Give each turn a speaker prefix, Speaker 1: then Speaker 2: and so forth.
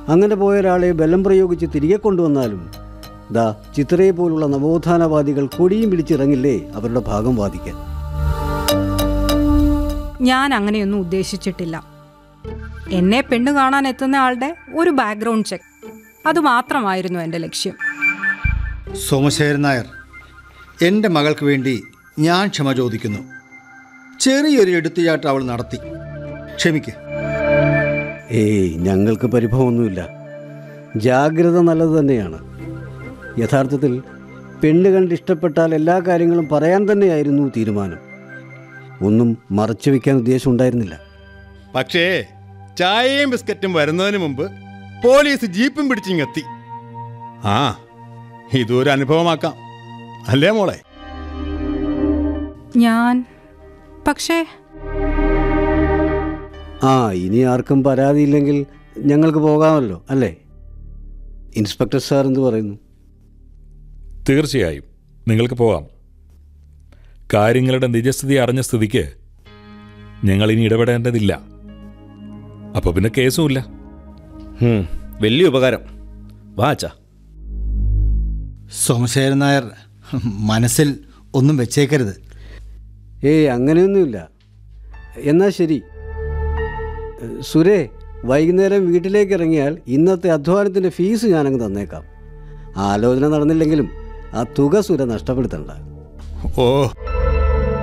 Speaker 1: അങ്ങനെ പോയ ഒരാളെ ബലം പ്രയോഗിച്ച് തിരികെ കൊണ്ടുവന്നാലും ദാ ചിത്രയെ പോലുള്ള നവോത്ഥാനവാദികൾ കൊടിയും പിടിച്ചിറങ്ങില്ലേ അവരുടെ ഭാഗം വാദിക്കാൻ
Speaker 2: ഞാൻ അങ്ങനെയൊന്നും ഉദ്ദേശിച്ചിട്ടില്ല എന്നെ പെണ്ണ് കാണാൻ എത്തുന്ന ആളുടെ ഒരു ബാക്ക്ഗ്രൗണ്ട് ചെക്ക് അതുമാത്രമായിരുന്നു എൻ്റെ ലക്ഷ്യം
Speaker 3: സോമശേരൻ നായർ എൻ്റെ മകൾക്ക് വേണ്ടി ഞാൻ ക്ഷമ ചോദിക്കുന്നു ചെറിയൊരു എടുത്തുചാട്ടം അവൾ നടത്തി ക്ഷമിക്ക്
Speaker 1: ഏയ് ഞങ്ങൾക്ക് പരിഭവമൊന്നുമില്ല ജാഗ്രത നല്ലത് തന്നെയാണ് യഥാർത്ഥത്തിൽ പെണ്ണ് കണ്ട് ഇഷ്ടപ്പെട്ടാൽ എല്ലാ കാര്യങ്ങളും പറയാൻ തന്നെയായിരുന്നു തീരുമാനം ഒന്നും മറച്ചു വയ്ക്കാൻ ഉദ്ദേശം ഉണ്ടായിരുന്നില്ല
Speaker 4: പക്ഷേ ചായയും ബിസ്ക്കറ്റും വരുന്നതിന് മുമ്പ് പോലീസ് ജീപ്പും പിടിച്ചിങ്ങെത്തി ആ ഇതൊരു അനുഭവമാക്കാം അല്ലേ മോളെ
Speaker 2: ഞാൻ പക്ഷേ
Speaker 1: ആ ഇനി ആർക്കും പരാതിയില്ലെങ്കിൽ ഞങ്ങൾക്ക് പോകാമല്ലോ അല്ലേ ഇൻസ്പെക്ടർ സാർ എന്ത് പറയുന്നു
Speaker 5: തീർച്ചയായും നിങ്ങൾക്ക് പോകാം കാര്യങ്ങളുടെ നിജസ്ഥിതി അറിഞ്ഞ സ്ഥിതിക്ക് ഞങ്ങൾ ഇനി ഇടപെടേണ്ടതില്ല അപ്പോൾ പിന്നെ കേസുമില്ല
Speaker 6: ഹും, വലിയ ഉപകാരം വാ അച്ഛാ
Speaker 3: സോമശേരൻ നായർ മനസ്സിൽ ഒന്നും വെച്ചേക്കരുത്
Speaker 1: ഏയ് അങ്ങനെയൊന്നുമില്ല എന്നാൽ ശരി സുരേ വൈകുന്നേരം വീട്ടിലേക്ക് ഇറങ്ങിയാൽ ഇന്നത്തെ അധ്വാനത്തിൻ്റെ ഫീസ് ഞാനങ്ങ് തന്നേക്കാം ആലോചന നടന്നില്ലെങ്കിലും ആ തുക സുര നഷ്ടപ്പെടുത്തണ്ട
Speaker 4: ഓ